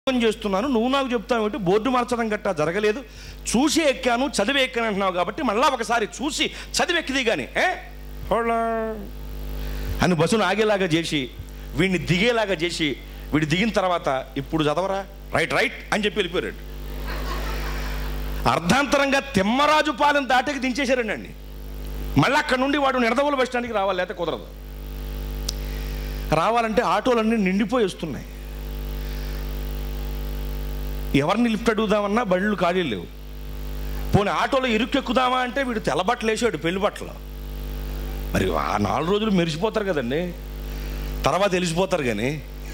ఉద్యోగం చేస్తున్నాను నువ్వు నాకు చెప్తావు ఏంటి బోర్డు మార్చడం గట్టా జరగలేదు చూసి ఎక్కాను చదివి ఎక్కాను అంటున్నావు కాబట్టి మళ్ళా ఒకసారి చూసి చదివి ఎక్కిది కానీ ఏ హోలా. అని బస్సును ఆగేలాగా చేసి వీడిని దిగేలాగా చేసి వీడు దిగిన తర్వాత ఇప్పుడు చదవరా రైట్ రైట్ అని చెప్పి వెళ్ళిపోయాడు అర్ధాంతరంగా తిమ్మరాజు పాలెం దాటకి దించేశారండి అండి మళ్ళీ అక్కడ నుండి వాడు నిడదవోలు బస్ స్టాండ్కి రావాలి లేకపోతే కుదరదు రావాలంటే ఆటోలన్నీ నిండిపోయి వస్తున్నాయి ఎవరిని లిఫ్ట్ అడుగుదామన్నా బళ్ళు ఖాళీ లేవు పోనీ ఆటోలో ఇరుక్కెక్కుదామా అంటే వీడు తెల్లబట్టలు వేసాడు పెళ్లి బట్టలు మరి ఆ నాలుగు రోజులు మెరిసిపోతారు కదండి తర్వాత తెలిసిపోతారు కానీ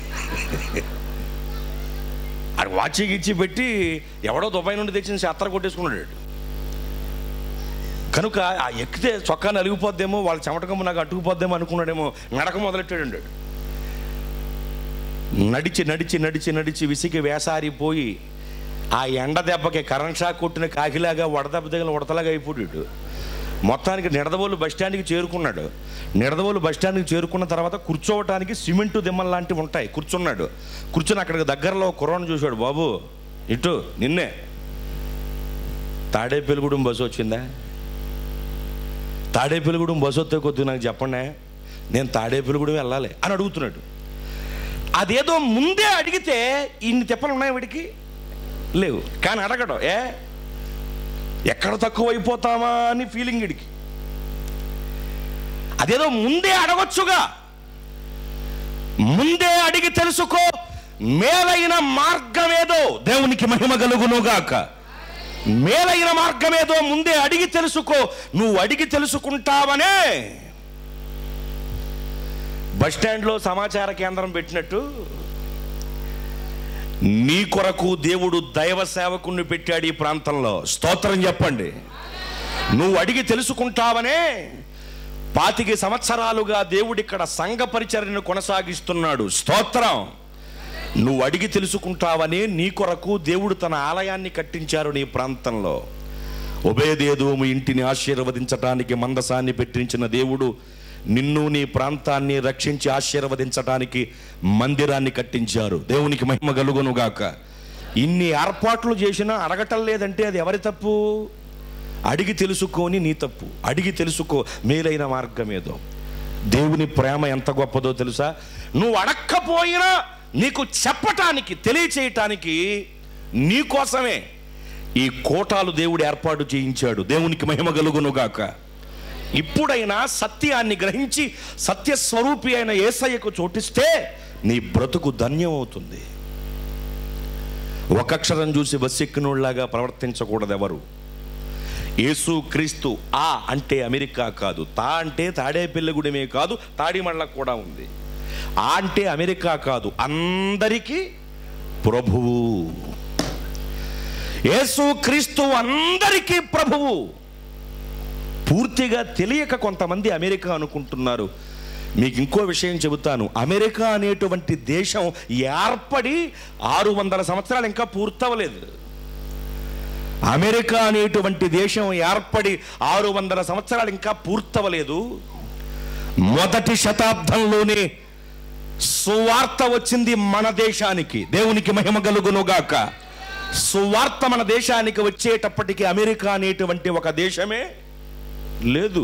అది వాచి గిచ్చి పెట్టి ఎవడో దుబాయ్ నుండి తెచ్చిన శాత్ర కొట్టేసుకున్నాడు వాడు. కనుక ఆ ఎక్కితే చొక్కా నలిగిపోద్దేమో వాళ్ళ చెమటకమ్మ నాకు అట్టుకుపోద్దేమో అనుకున్నాడేమో నడక మొదలెట్టాడు వాడు. నడిచి నడిచి నడిచి నడిచి విసిగి వేసారిపోయి ఆ ఎండ దెబ్బకి కరెంట్ షాక్ కొట్టిన కాకిలాగా వడదెబ్బ తగిన ఉడతలాగా అయిపోయాడు మొత్తానికి నిడదవోలు బస్ స్టాండ్కి చేరుకున్నాడు నిడదవోలు బస్ స్టాండ్కి చేరుకున్న తర్వాత కూర్చోవటానికి సిమెంటు దిమ్మలు లాంటివి ఉంటాయి కూర్చున్నాడు కూర్చొని అక్కడికి దగ్గరలో కుర్రాన్ని చూశాడు బాబు ఇటు నిన్నే తాడేపల్లిగూడెం బస్సు వచ్చిందా తాడేపల్లిగూడెం బస్సు వస్తే కొద్దిగా నాకు చెప్పండి నేను తాడేపల్లిగూడెం వెళ్ళాలి అని అడుగుతున్నాడు అదేదో ముందే అడిగితే ఇన్ని తిప్పలు ఉన్నాయి వీడికి లేవు కానీ అడగడం ఏ ఎక్కడ తక్కువ అయిపోతామా అని ఫీలింగ్ వీడికి అదేదో ముందే అడగొచ్చుగా ముందే అడిగి తెలుసుకో మేలైన మార్గమేదో దేవునికి మహిమ కలుగునుగాక మేలైన మార్గమేదో ముందే అడిగి తెలుసుకో నువ్వు అడిగి తెలుసుకుంటావనే బస్ స్టాండ్లో సమాచార కేంద్రం పెట్టినట్టు నీ కొరకు దేవుడు దైవ సేవకుణ్ణి పెట్టాడు ఈ ప్రాంతంలో స్తోత్రం చెప్పండి నువ్వు అడిగి తెలుసుకుంటావనే పాతిక సంవత్సరాలుగా దేవుడు ఇక్కడ సంఘ పరిచర్యను కొనసాగిస్తున్నాడు స్తోత్రం నువ్వు అడిగి తెలుసుకుంటావని నీ కొరకు దేవుడు తన ఆలయాన్ని కట్టించారు నీ ప్రాంతంలో ఉభయదేదోము ఇంటిని ఆశీర్వదించటానికి మందసాన్ని పెట్టించిన దేవుడు నిన్ను నీ ప్రాంతాన్ని రక్షించి ఆశీర్వదించటానికి మందిరాన్ని కట్టించారు దేవునికి మహిమ కలుగునుగాక ఇన్ని ఏర్పాట్లు చేసినా అడగటం లేదంటే అది ఎవరి తప్పు అడిగి తెలుసుకొని నీ తప్పు అడిగి తెలుసుకో మేలైన మార్గం ఏదో దేవుని ప్రేమ ఎంత గొప్పదో తెలుసా నువ్వు అడక్కపోయినా నీకు చెప్పటానికి తెలియచేయటానికి నీ కోసమే ఈ కోటాలు దేవుడు ఏర్పాటు చేయించాడు దేవునికి మహిమ కలుగునుగాక ఇప్పుడైనా సత్యాన్ని గ్రహించి సత్యస్వరూపి అయిన ఏసయ్యకు చోటిస్తే నీ బ్రతుకు ధన్యమవుతుంది ఒక అక్షరం చూసి బస్సెక్కినోళ్ళలాగా ప్రవర్తించకూడదు ఎవరు యేసు క్రీస్తు ఆ అంటే అమెరికా కాదు తా అంటే తాడేపల్లిగూడెమే కాదు తాడిమళ్ళ కూడా ఉంది ఆ అంటే అమెరికా కాదు అందరికీ ప్రభువు యేసు క్రీస్తు అందరికీ ప్రభువు పూర్తిగా తెలియక కొంతమంది అమెరికా అనుకుంటున్నారు మీకు ఇంకో విషయం చెబుతాను అమెరికా అనేటువంటి దేశం ఏర్పడి ఆరు వందల సంవత్సరాలు ఇంకా పూర్తవలేదు అమెరికా అనేటువంటి దేశం ఏర్పడి ఆరు వందల సంవత్సరాలు ఇంకా పూర్తవలేదు మొదటి శతాబ్దంలోనే సువార్త వచ్చింది మన దేశానికి దేవునికి మహిమ కలుగునుగాక సువార్త మన దేశానికి వచ్చేటప్పటికి అమెరికా అనేటువంటి ఒక దేశమే లేదు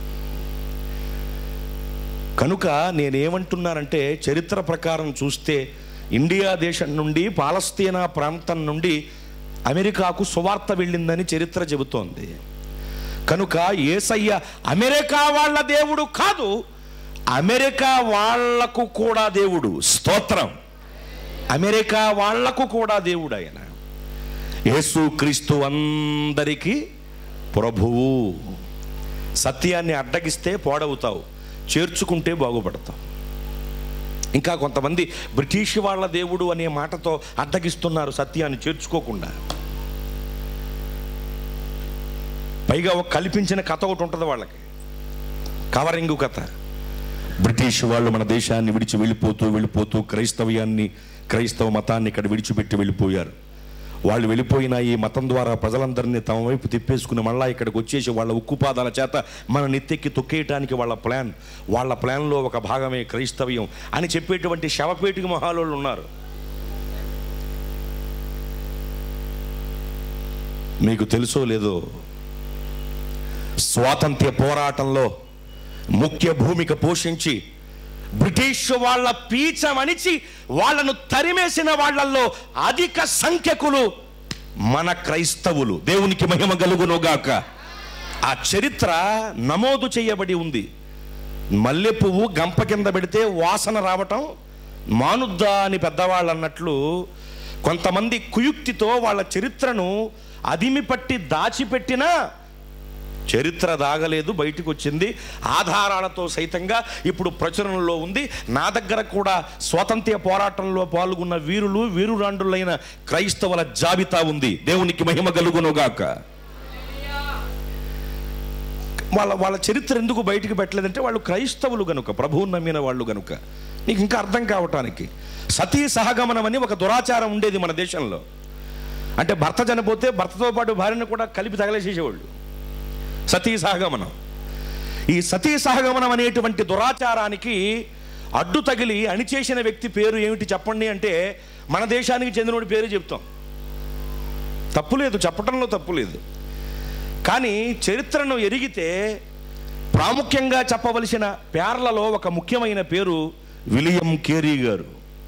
కనుక నేనేమంటున్నానంటే చరిత్ర ప్రకారం చూస్తే ఇండియా దేశం నుండి పాలస్తీనా ప్రాంతం నుండి అమెరికాకు సువార్త వెళ్ళిందని చరిత్ర చెబుతోంది కనుక ఏసయ్య అమెరికా వాళ్ళ దేవుడు కాదు అమెరికా వాళ్లకు కూడా దేవుడు స్తోత్రం అమెరికా వాళ్లకు కూడా దేవుడు ఆయన యేసు క్రీస్తు అందరికీ ప్రభువు సత్యాన్ని అడ్డగిస్తే పోడవుతావు చేర్చుకుంటే బాగుపడతావు ఇంకా కొంతమంది బ్రిటిష్ వాళ్ళ దేవుడు అనే మాటతో అడ్డగిస్తున్నారు సత్యాన్ని చేర్చుకోకుండా పైగా ఒక కల్పించిన కథ ఒకటి ఉంటుంది వాళ్ళకి కవరింగు కథ బ్రిటిష్ వాళ్ళు మన దేశాన్ని విడిచి వెళ్ళిపోతూ వెళ్ళిపోతూ క్రైస్తవ్యాన్ని క్రైస్తవ మతాన్ని ఇక్కడ విడిచిపెట్టి వెళ్ళిపోయారు వాళ్ళు వెళ్ళిపోయిన ఈ మతం ద్వారా ప్రజలందరినీ తమ వైపు తిప్పేసుకుని మళ్ళా ఇక్కడికి వచ్చేసి వాళ్ళ ఉక్కుపాదాల చేత మన నెత్తెక్కి తొక్కేయటానికి వాళ్ళ ప్లాన్ వాళ్ళ ప్లాన్లో ఒక భాగమే క్రైస్తవ్యం అని చెప్పేటువంటి శవపేటికి మహాలోళ్ళు ఉన్నారు మీకు తెలుసో లేదో స్వాతంత్ర్య పోరాటంలో ముఖ్య భూమిక పోషించి బ్రిటిష్ వాళ్ళ పీచమణిచి వాళ్ళను తరిమేసిన వాళ్ళల్లో అధిక సంఖ్యకులు మన క్రైస్తవులు దేవునికి మహిమ కలుగునుగాక ఆ చరిత్ర నమోదు చేయబడి ఉంది మల్లె పువ్వు గంప కింద పెడితే వాసన రావటం మానుద్దా అని పెద్దవాళ్ళు అన్నట్లు కొంతమంది కుయుక్తితో వాళ్ళ చరిత్రను అదిమి పట్టి దాచిపెట్టినా చరిత్ర దాగలేదు బయటకు వచ్చింది ఆధారాలతో సైతంగా ఇప్పుడు ప్రచురణలో ఉంది నా దగ్గర కూడా స్వాతంత్ర్య పోరాటంలో పాల్గొన్న వీరులు వీరురాండులైన క్రైస్తవుల జాబితా ఉంది దేవునికి మహిమ కలుగునుగాక వాళ్ళ వాళ్ళ చరిత్ర ఎందుకు బయటికి పెట్టలేదంటే వాళ్ళు క్రైస్తవులు గనుక ప్రభువుని నమ్మిన వాళ్ళు గనుక నీకు ఇంకా అర్థం కావటానికి సతీ సహగమనం అని ఒక దురాచారం ఉండేది మన దేశంలో అంటే భర్త చనిపోతే భర్తతో పాటు భార్యను కూడా కలిపి తగలేసేసేవాళ్ళు సతీ సహగమనం ఈ సతీ సహగమనం అనేటువంటి దురాచారానికి అడ్డు తగిలి అణిచేసిన వ్యక్తి పేరు ఏమిటి చెప్పండి అంటే మన దేశానికి చెందినోడి పేరు చెప్తాం తప్పు లేదు చెప్పడంలో తప్పు లేదు కానీ చరిత్రను ఎరిగితే ప్రాముఖ్యంగా చెప్పవలసిన పేర్లలో ఒక ముఖ్యమైన పేరు విలియం కేరీ గారు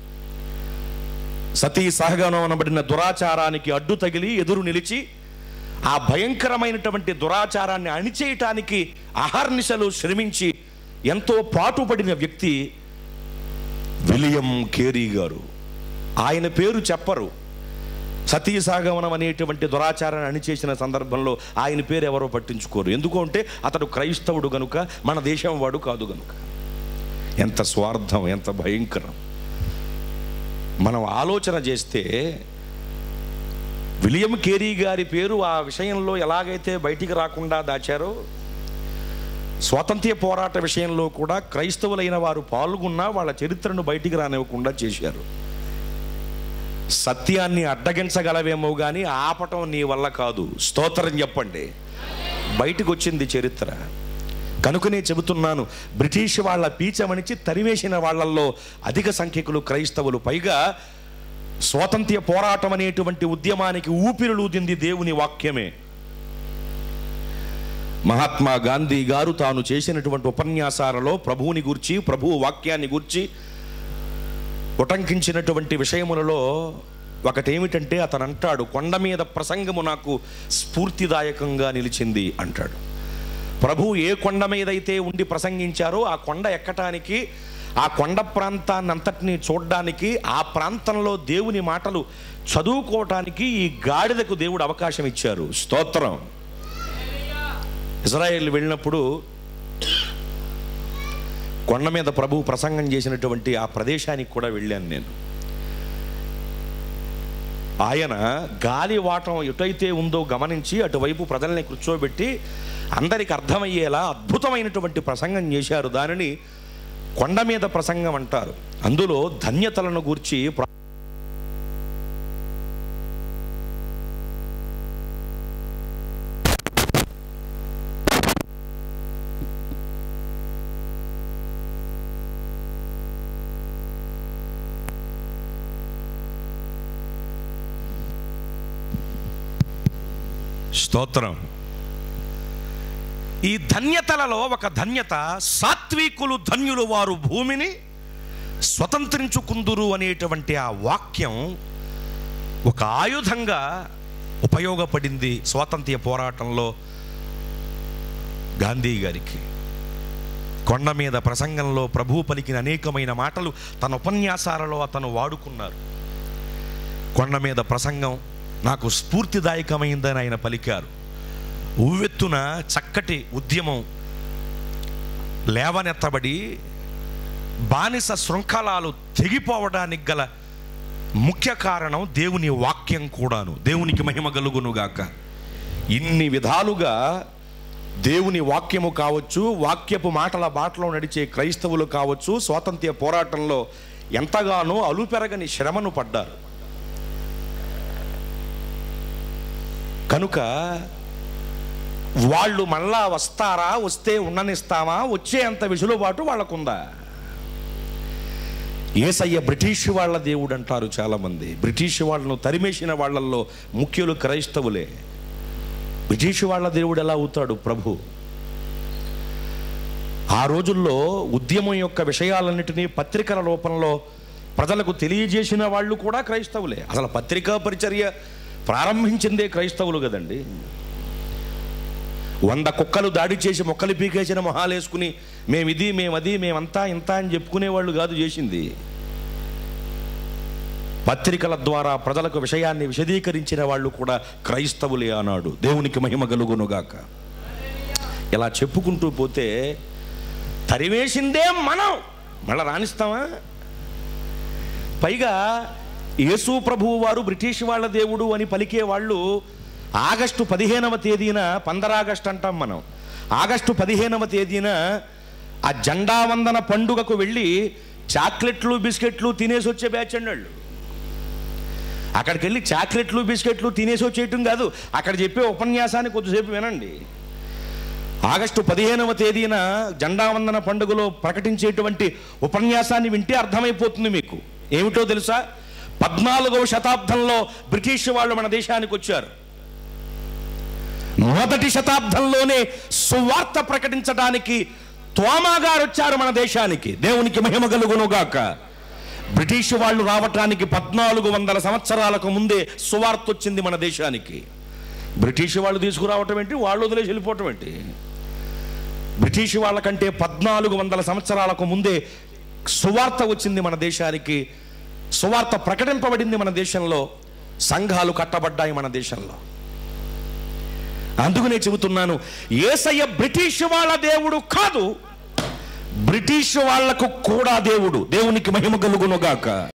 సతీ సహగమనం అనబడిన దురాచారానికి అడ్డు తగిలి ఎదురు నిలిచి ఆ భయంకరమైనటువంటి దురాచారాన్ని అణిచేయటానికి అహర్నిశలు శ్రమించి ఎంతో పాటుపడిన వ్యక్తి విలియం కేరీ గారు ఆయన పేరు చెప్పరు సతీ సాగమనం అనేటువంటి దురాచారాన్ని అణిచేసిన సందర్భంలో ఆయన పేరు ఎవరో పట్టించుకోరు ఎందుకు అంటే అతడు క్రైస్తవుడు గనుక మన దేశం వాడు కాదు గనుక ఎంత స్వార్థం ఎంత భయంకరం మనం ఆలోచన చేస్తే విలియం కేరీ గారి పేరు ఆ విషయంలో ఎలాగైతే బయటికి రాకుండా దాచారో స్వాతంత్ర్య పోరాట విషయంలో కూడా క్రైస్తవులైన వారు పాల్గొన్నా వాళ్ళ చరిత్రను బయటికి రానివ్వకుండా చేశారు సత్యాన్ని అడ్డగించగలవేమో కానీ ఆపటం నీ వల్ల కాదు స్తోత్రం చెప్పండి బయటకు వచ్చింది చరిత్ర కనుకనే చెబుతున్నాను బ్రిటిష్ వాళ్ళ పీచమణిచి తరివేసిన వాళ్ళల్లో అధిక సంఖ్యకులు క్రైస్తవులు పైగా స్వాతంత్ర్య పోరాటం అనేటువంటి ఉద్యమానికి ఊపిరులూదింది దేవుని వాక్యమే మహాత్మా గాంధీ గారు తాను చేసినటువంటి ఉపన్యాసాలలో ప్రభువుని గూర్చి ప్రభువు వాక్యాన్ని గూర్చి ఉటంకించినటువంటి విషయములలో ఒకటేమిటంటే అతను అంటాడు కొండ మీద ప్రసంగము నాకు స్ఫూర్తిదాయకంగా నిలిచింది అంటాడు ప్రభు ఏ కొండ మీదైతే ఉండి ప్రసంగించారో ఆ కొండ ఎక్కటానికి ఆ కొండ ప్రాంతాన్ని అంతటిని చూడడానికి ఆ ప్రాంతంలో దేవుని మాటలు చదువుకోవటానికి ఈ గాడిదకు దేవుడు అవకాశం ఇచ్చారు స్తోత్రం ఇజ్రాయెల్ వెళ్ళినప్పుడు కొండ మీద ప్రభు ప్రసంగం చేసినటువంటి ఆ ప్రదేశానికి కూడా వెళ్ళాను నేను ఆయన గాలి వాటం ఎటైతే ఉందో గమనించి అటువైపు ప్రజల్ని కూర్చోబెట్టి అందరికి అర్థమయ్యేలా అద్భుతమైనటువంటి ప్రసంగం చేశారు దానిని కొండ మీద ప్రసంగం అంటారు అందులో ధన్యతలను గూర్చి ప్ర- స్తోత్రం ఈ ధన్యతలలో ఒక ధన్యత సాత్వికులు ధన్యులు వారు భూమిని స్వతంత్రించుకుందురు అనేటువంటి ఆ వాక్యం ఒక ఆయుధంగా ఉపయోగపడింది స్వాతంత్ర్య పోరాటంలో గాంధీ గారికి కొండ మీద ప్రసంగంలో ప్రభువు పలికిన అనేకమైన మాటలు తన ఉపన్యాసాలలో అతను వాడుకున్నారు కొండ మీద ప్రసంగం నాకు స్ఫూర్తిదాయకమైందని ఆయన పలికారు ఉవ్వెత్తున చక్కటి ఉద్యమం లేవనెత్తబడి బానిస శృంఖలాలు తెగిపోవడానికి గల ముఖ్య కారణం దేవుని వాక్యం కూడాను దేవునికి మహిమ కలుగునుగాక ఇన్ని విధాలుగా దేవుని వాక్యము కావచ్చు వాక్యపు మాటల బాటలో నడిచే క్రైస్తవులు కావచ్చు స్వాతంత్ర్య పోరాటంలో ఎంతగానో అలుపెరగని శ్రమను పడ్డారు కనుక వాళ్ళు మళ్ళా వస్తారా వస్తే ఉండనిస్తామా వచ్చే అంత విసులుబాటు వాళ్ళకుందా ఏసయ్య బ్రిటిష్ వాళ్ళ దేవుడు అంటారు చాలామంది బ్రిటిష్ వాళ్ళను తరిమేసిన వాళ్ళల్లో ముఖ్యులు క్రైస్తవులే బ్రిటిష్ వాళ్ళ దేవుడు ఎలా అవుతాడు ప్రభు ఆ రోజుల్లో ఉద్యమం యొక్క విషయాలన్నిటినీ పత్రికల రూపంలో ప్రజలకు తెలియజేసిన వాళ్ళు కూడా క్రైస్తవులే అసలు పత్రికా పరిచర్య ప్రారంభించిందే క్రైస్తవులు కదండి వంద కుక్కలు దాడి చేసి మొక్కలు పీకేసిన మొహాలేసుకుని మేమిది మేమది మేమంతా ఇంత అని చెప్పుకునేవాళ్ళు కాదు చేసింది పత్రికల ద్వారా ప్రజలకు విషయాన్ని విశదీకరించిన వాళ్ళు కూడా క్రైస్తవులే అన్నాడు దేవునికి మహిమ కలుగునుగాక ఇలా చెప్పుకుంటూ పోతే తరివేసిందే మనం మళ్ళా రాణిస్తామా పైగా యేసు ప్రభువు వారు బ్రిటిష్ వాళ్ళ దేవుడు అని పలికే వాళ్ళు ఆగస్టు పదిహేనవ తేదీన పందరాగస్టు అంటాం మనం ఆగస్టు పదిహేనవ తేదీన ఆ జెండా వందన పండుగకు వెళ్ళి చాక్లెట్లు బిస్కెట్లు తినేసి వచ్చే బ్యాచ్ అండి వాళ్ళు అక్కడికి వెళ్ళి చాక్లెట్లు బిస్కెట్లు తినేసి వచ్చేయటం కాదు అక్కడ చెప్పే ఉపన్యాసాన్ని కొద్దిసేపు వినండి ఆగస్టు పదిహేనవ తేదీన జెండా వందన పండుగలో ప్రకటించేటువంటి ఉపన్యాసాన్ని వింటే అర్థమైపోతుంది మీకు ఏమిటో తెలుసా పద్నాలుగవ శతాబ్దంలో బ్రిటిష్ వాళ్ళు మన దేశానికి వచ్చారు మొదటి శతాబ్దంలోనే సువార్త ప్రకటించడానికి తోమా గారు వచ్చారు మన దేశానికి దేవునికి మహిమ కలుగునుగాక బ్రిటిష్ వాళ్ళు రావటానికి పద్నాలుగు వందల సంవత్సరాలకు ముందే సువార్త వచ్చింది మన దేశానికి బ్రిటిష్ వాళ్ళు తీసుకురావటం ఏంటి వాళ్ళు వదిలేసి వెళ్ళిపోవటం ఏంటి బ్రిటిష్ వాళ్ళకంటే పద్నాలుగు వందల సంవత్సరాలకు ముందే సువార్త వచ్చింది మన దేశానికి సువార్త ప్రకటింపబడింది మన దేశంలో సంఘాలు కట్టబడ్డాయి మన దేశంలో అందుకనే చెబుతున్నాను ఏసయ్య బ్రిటిష్ వాళ్ళ దేవుడు కాదు బ్రిటిష్ వాళ్లకు కూడా దేవుడు దేవునికి మహిమ కలుగునుగాక